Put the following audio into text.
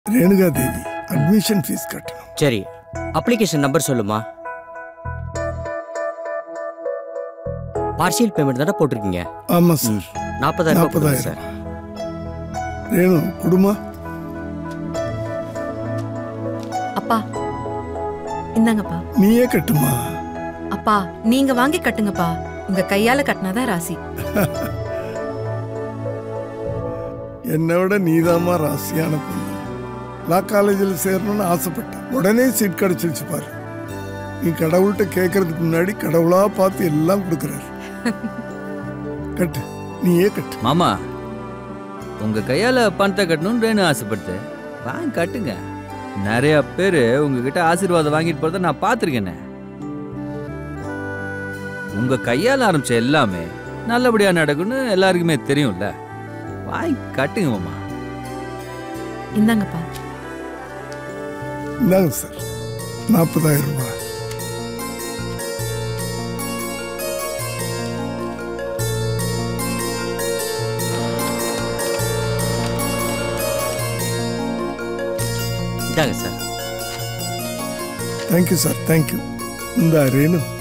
ரேணுகா தேவி admission fees கட்டணும் சரி application number சொல்லுமா பார்சியல் பேமெண்ட் தானே போட்டிருக்கீங்க ஆமா சார் நாற்பதாயிரம் ரூபாய் போடுங்க சார் நாற்பதாயிரம் ரேணு குடுமா அப்பா இந்தாங்கப்பா நீயே கட்டுமா அப்பா நீங்க வாங்கி கட்டுங்கப்பா உங்க கையால கட்டினாதான் ராசி என்னை விட நீதாம்மா ராசியான பொண்ணு லா காலேஜில் சேரணும்னு ஆசைப்பட்டேன் உடனே சீட் கிடைச்சிருச்சு பாரு நீ கடவுள்கிட்ட கேட்கறதுக்கு முன்னாடி கடவுளா பார்த்து எல்லாம் கொடுக்குறாரு கட்டு நீயே கட்டு மாமா உங்க கையால பணத்தை கட்டணும்னு ரேணு ஆசைப்படுது வாங்கி கட்டுங்க நிறைய பேர் உங்ககிட்ட ஆசீர்வாதம் வாங்கிட்டு போறத நான் பார்த்துருக்கேனே உங்க கையால ஆரம்பிச்ச எல்லாமே நல்லபடியா நடக்கும்னு எல்லாருக்குமே தெரியும்ல வாங்கி கட்டுங்க மாமா இந்தாங்கப்பா இந்தாங்க சார் நாற்பதாயிரம் ரூபாய் இதாங்க சார் தேங்க்யூ சார் தேங்க்யூ இந்த ரேணு